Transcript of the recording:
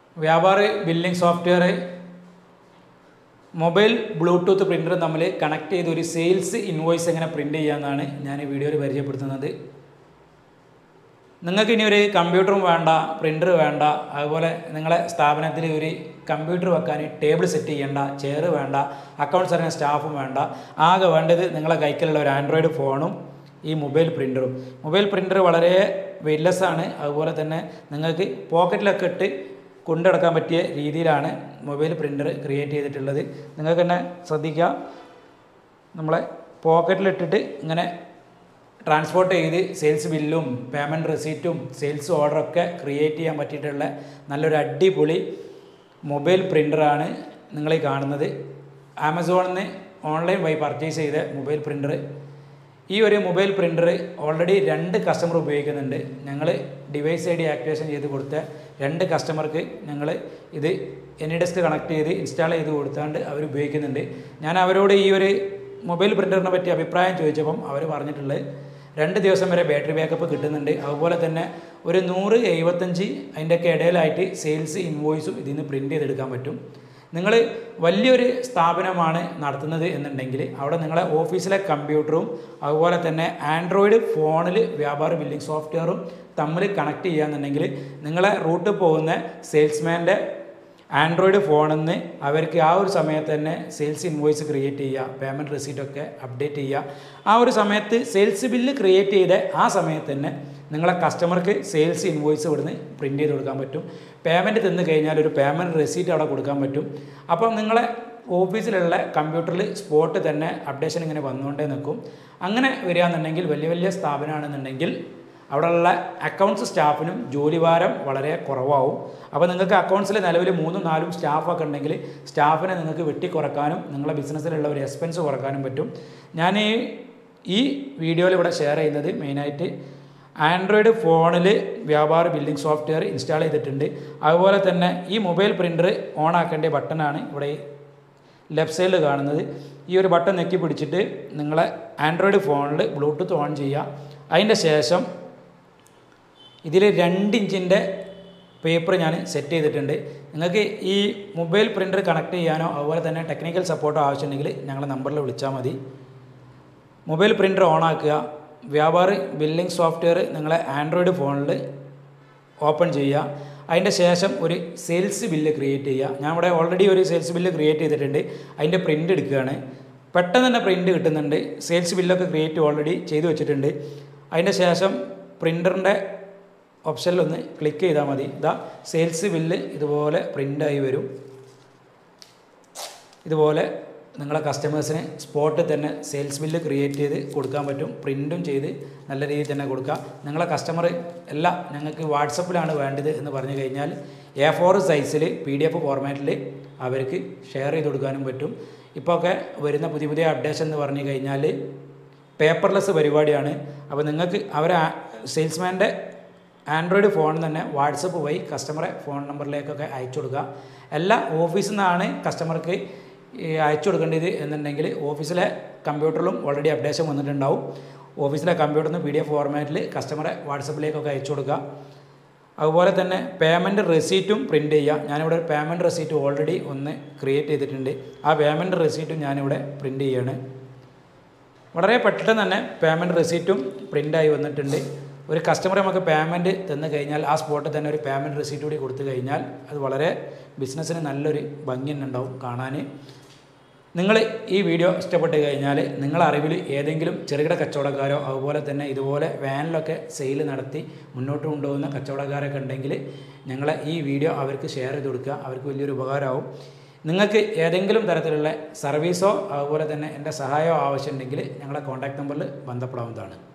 വ്യാപാര billing software mobile bluetooth printer തമ്മിൽ connect ചെയ്ത് ഒരു സെയിൽസ് ഇൻവോയ്സ് എങ്ങനെ പ്രിൻ്റ് ചെയ്യാമെന്നാണ് ഞാൻ ഈ വീഡിയോയിൽ പരിചയപ്പെടുത്തുന്നത് നിങ്ങൾക്ക് ഇനി ഒരു കമ്പ്യൂട്ടറും വേണ്ട പ്രിൻ്റർ വേണ്ട അതുപോലെ നിങ്ങളെ സ്ഥാപനത്തിൽ ഒരു കമ്പ്യൂട്ടർ വെക്കാൻ ടേബിൾ സെറ്റ് ചെയ്യേണ്ട ചെയർ വേണ്ട അക്കൗണ്ട്സ് അറിയാൻ സ്റ്റാഫും വേണ്ട ആകെ വേണ്ടത് നിങ്ങളെ കൈക്കലുള്ള ഒരു ആൻഡ്രോയിഡ് ഫോണും ഈ മൊബൈൽ പ്രിൻ്ററും മൊബൈൽ പ്രിൻ്റർ വളരെ വെയിറ്റ്ലെസ് ആണ് അതുപോലെ തന്നെ നിങ്ങൾക്ക് പോക്കറ്റിലൊക്കെ ഇട്ട് കൊണ്ടുനടക്കാൻ പറ്റിയ രീതിയിലാണ് മൊബൈൽ പ്രിൻ്റർ ക്രിയേറ്റ് ചെയ്തിട്ടുള്ളത് നിങ്ങൾക്ക് തന്നെ ശ്രദ്ധിക്കാം നമ്മളെ പോക്കറ്റിലിട്ടിട്ട് ഇങ്ങനെ ട്രാൻസ്പോർട്ട് ചെയ്ത് സെയിൽസ് ബില്ലും പേയ്മെൻറ്റ് റെസീറ്റും സെയിൽസ് ഓർഡറൊക്കെ ക്രിയേറ്റ് ചെയ്യാൻ പറ്റിയിട്ടുള്ള നല്ലൊരു അടിപൊളി മൊബൈൽ പ്രിൻ്ററാണ് നിങ്ങൾ ഈ കാണുന്നത് ആമസോണിൽ നിന്ന് ഓൺലൈൻ വഴി പർച്ചേസ് ചെയ്ത മൊബൈൽ പ്രിൻ്റർ ഈ ഒരു മൊബൈൽ പ്രിൻ്റർ ഓൾറെഡി രണ്ട് കസ്റ്റമർ ഉപയോഗിക്കുന്നുണ്ട് ഞങ്ങൾ ഡിവൈസ് ഐ ഡി ആക്ടിവേഷൻ ചെയ്ത് കൊടുത്ത രണ്ട് കസ്റ്റമർക്ക് ഞങ്ങൾ ഇത് എനി ഡെസ്ക് കണക്ട് ചെയ്ത് ഇൻസ്റ്റാൾ ചെയ്ത് കൊടുത്താണ്ട് അവർ ഉപയോഗിക്കുന്നുണ്ട് ഞാൻ അവരോട് ഈ ഒരു മൊബൈൽ പ്രിൻ്ററിനെ പറ്റി അഭിപ്രായം ചോദിച്ചപ്പം അവർ പറഞ്ഞിട്ടുള്ളത് രണ്ട് ദിവസം വരെ ബാറ്ററി ബാക്കപ്പ് കിട്ടുന്നുണ്ട് അതുപോലെ തന്നെ ഒരു നൂറ് എഴുപത്തഞ്ച് അതിൻ്റെയൊക്കെ ഇടയിലായിട്ട് സെയിൽസ് ഇൻവോയ്സും ഇതിൽ നിന്ന് പ്രിൻ്റ് ചെയ്തെടുക്കാൻ പറ്റും നിങ്ങൾ വലിയൊരു സ്ഥാപനമാണ് നടത്തുന്നത് എന്നുണ്ടെങ്കിൽ അവിടെ നിങ്ങളെ ഓഫീസിലെ കമ്പ്യൂട്ടറും അതുപോലെ തന്നെ ആൻഡ്രോയിഡ് ഫോണിൽ വ്യാപാര ബില്ലിംഗ് സോഫ്റ്റ്വെയറും തമ്മിൽ കണക്ട് ചെയ്യാന്നുണ്ടെങ്കിൽ നിങ്ങളെ റൂട്ട് പോകുന്ന സെയിൽസ്മാൻ്റെ ആൻഡ്രോയിഡ് ഫോണിൽ നിന്ന് അവർക്ക് ആ ഒരു സമയത്ത് തന്നെ സെയിൽസ് ഇൻവോയ്സ് ക്രിയേറ്റ് ചെയ്യുക പേയ്മെൻറ്റ് റെസീറ്റൊക്കെ അപ്ഡേറ്റ് ചെയ്യുക ആ ഒരു സമയത്ത് സെയിൽസ് ബില്ല് ക്രിയേറ്റ് ചെയ്ത ആ സമയത്ത് തന്നെ നിങ്ങളെ കസ്റ്റമർക്ക് സെയിൽസ് ഇൻവോയ്സ് ഇവിടുന്ന് പ്രിൻറ്റ് ചെയ്ത് കൊടുക്കാൻ പറ്റും പേയ്മെൻറ്റ് തന്നു കഴിഞ്ഞാൽ ഒരു പേയ്മെൻറ്റ് റെസീറ്റ് അവിടെ കൊടുക്കാൻ പറ്റും അപ്പം നിങ്ങളെ ഓഫീസിലുള്ള കമ്പ്യൂട്ടറിൽ സ്പോട്ട് തന്നെ അപ്ഡേഷൻ ഇങ്ങനെ വന്നുകൊണ്ടേ നിൽക്കും അങ്ങനെ വരികയാണെന്നുണ്ടെങ്കിൽ വലിയ വലിയ സ്ഥാപനമാണെന്നുണ്ടെങ്കിൽ അവിടെയുള്ള അക്കൗണ്ട്സ് സ്റ്റാഫിനും ജോലിഭാരം വളരെ കുറവാവും അപ്പോൾ നിങ്ങൾക്ക് അക്കൗണ്ട്സിൽ നിലവിൽ മൂന്നും നാലും സ്റ്റാഫൊക്കെ ഉണ്ടെങ്കിൽ സ്റ്റാഫിനെ നിങ്ങൾക്ക് വെട്ടിക്കുറക്കാനും നിങ്ങളുടെ ബിസിനസ്സിലുള്ള ഒരു എക്സ്പെൻസ് കുറക്കാനും പറ്റും ഞാൻ ഈ ഈ വീഡിയോയിൽ ഇവിടെ ഷെയർ ചെയ്യുന്നത് മെയിനായിട്ട് ആൻഡ്രോയിഡ് ഫോണിൽ വ്യാപാര ബില്ലിംഗ് സോഫ്റ്റ്വെയർ ഇൻസ്റ്റാൾ ചെയ്തിട്ടുണ്ട് അതുപോലെ തന്നെ ഈ മൊബൈൽ പ്രിൻ്റർ ഓൺ ആക്കേണ്ട ബട്ടണാണ് ഇവിടെ ഈ ലെഫ്റ്റ് സൈഡിൽ കാണുന്നത് ഈ ഒരു ബട്ടൺ നെക്കി പിടിച്ചിട്ട് നിങ്ങളെ ആൻഡ്രോയിഡ് ഫോണിൽ ബ്ലൂടൂത്ത് ഓൺ ചെയ്യുക അതിൻ്റെ ശേഷം ഇതിൽ രണ്ട് ഇഞ്ചിൻ്റെ പേപ്പർ ഞാൻ സെറ്റ് ചെയ്തിട്ടുണ്ട് നിങ്ങൾക്ക് ഈ മൊബൈൽ പ്രിൻ്റർ കണക്ട് ചെയ്യാനോ അതുപോലെ തന്നെ ടെക്നിക്കൽ സപ്പോർട്ടോ ആവശ്യമുണ്ടെങ്കിൽ ഞങ്ങളുടെ നമ്പറിൽ വിളിച്ചാൽ മതി മൊബൈൽ പ്രിൻ്റർ ഓൺ ആക്കുക വ്യാപാരി ബില്ലിംഗ് സോഫ്റ്റ്വെയർ നിങ്ങളെ ആൻഡ്രോയിഡ് ഫോണിൽ ഓപ്പൺ ചെയ്യുക അതിൻ്റെ ശേഷം ഒരു സെയിൽസ് ബില്ല് ക്രിയേറ്റ് ചെയ്യുക ഞാൻ ഇവിടെ ഓൾറെഡി ഒരു സെയിൽസ് ബില്ല് ക്രിയേറ്റ് ചെയ്തിട്ടുണ്ട് അതിൻ്റെ പ്രിൻ്റ് എടുക്കുകയാണ് പെട്ടെന്ന് തന്നെ പ്രിൻ്റ് കിട്ടുന്നുണ്ട് സെയിൽസ് ബില്ലൊക്കെ ക്രിയേറ്റ് ഓൾറെഡി ചെയ്തു വെച്ചിട്ടുണ്ട് അതിൻ്റെ ശേഷം പ്രിൻ്ററിൻ്റെ ഓപ്ഷനിലൊന്ന് ക്ലിക്ക് ചെയ്താൽ മതി ഇതാ സെയിൽസ് ബില്ല് ഇതുപോലെ പ്രിൻ്റായി വരും ഇതുപോലെ നിങ്ങളെ കസ്റ്റമേഴ്സിന് സ്പോട്ടിൽ തന്നെ സെയിൽസ് ബില്ല് ക്രിയേറ്റ് ചെയ്ത് കൊടുക്കാൻ പറ്റും പ്രിൻറ്റും ചെയ്ത് നല്ല രീതിയിൽ തന്നെ കൊടുക്കാം നിങ്ങളെ കസ്റ്റമർ എല്ലാം ഞങ്ങൾക്ക് വാട്സപ്പിലാണ് വേണ്ടത് എന്ന് പറഞ്ഞു കഴിഞ്ഞാൽ എ ഫോർ സൈസിൽ പി ഡി എഫ് ഫോർമാറ്റിൽ അവർക്ക് ഷെയർ ചെയ്ത് കൊടുക്കാനും പറ്റും ഇപ്പോൾ ഒക്കെ വരുന്ന പുതിയ പുതിയ അപ്ഡേഷൻ എന്ന് പറഞ്ഞു കഴിഞ്ഞാൽ പേപ്പർലെസ് പരിപാടിയാണ് അപ്പോൾ നിങ്ങൾക്ക് അവരെ സെയിൽസ്മാൻ്റെ ആൻഡ്രോയിഡ് ഫോണിൽ തന്നെ വാട്സപ്പ് വഴി കസ്റ്റമറെ ഫോൺ നമ്പറിലേക്കൊക്കെ അയച്ചു കൊടുക്കുക എല്ലാ ഓഫീസിൽ നിന്നാണ് കസ്റ്റമർക്ക് ഈ അയച്ചു കൊടുക്കേണ്ടത് എന്നുണ്ടെങ്കിൽ ഓഫീസിലെ കമ്പ്യൂട്ടറിലും ഓൾറെഡി അപ്ഡേഷൻ വന്നിട്ടുണ്ടാവും ഓഫീസിലെ കമ്പ്യൂട്ടറിൽ നിന്ന് പി ഡി എഫ് ഫോർമാറ്റിൽ കസ്റ്റമറെ വാട്സപ്പിലേക്കൊക്കെ അയച്ചു കൊടുക്കുക അതുപോലെ തന്നെ പേയ്മെൻറ്റ് റെസീറ്റും പ്രിൻറ്റ് ചെയ്യുക ഞാനിവിടെ പേയ്മെൻറ്റ് റെസീറ്റ് ഓൾറെഡി ഒന്ന് ക്രിയേറ്റ് ചെയ്തിട്ടുണ്ട് ആ പേയ്മെൻറ്റ് റെസീറ്റും ഞാനിവിടെ പ്രിൻറ്റ് ചെയ്യാണ് വളരെ പെട്ടെന്ന് തന്നെ പേയ്മെൻറ്റ് റെസീറ്റും പ്രിൻ്റായി വന്നിട്ടുണ്ട് ഒരു കസ്റ്റമർ നമുക്ക് പേയ്മെൻറ്റ് തന്നു കഴിഞ്ഞാൽ ആ സ്പോട്ടിൽ തന്നെ ഒരു പേയ്മെൻറ്റ് റെസീറ്റ് കൂടി കൊടുത്തു കഴിഞ്ഞാൽ അത് വളരെ ബിസിനസ്സിന് നല്ലൊരു ഭംഗി തന്നെ ഉണ്ടാവും കാണാൻ നിങ്ങൾ ഈ വീഡിയോ ഇഷ്ടപ്പെട്ട് കഴിഞ്ഞാൽ നിങ്ങളെ അറിവിൽ ഏതെങ്കിലും ചെറുകിട കച്ചവടക്കാരോ അതുപോലെ തന്നെ ഇതുപോലെ വാനിലൊക്കെ സെയിൽ നടത്തി മുന്നോട്ട് കൊണ്ടുപോകുന്ന കച്ചവടക്കാരൊക്കെ ഉണ്ടെങ്കിൽ ഞങ്ങളെ ഈ വീഡിയോ അവർക്ക് ഷെയർ ചെയ്ത് കൊടുക്കുക അവർക്ക് വലിയൊരു ഉപകാരമാവും നിങ്ങൾക്ക് ഏതെങ്കിലും തരത്തിലുള്ള സർവീസോ അതുപോലെ തന്നെ എൻ്റെ സഹായമോ ആവശ്യമുണ്ടെങ്കിൽ ഞങ്ങളെ കോൺടാക്ട് നമ്പറിൽ ബന്ധപ്പെടാവുന്നതാണ്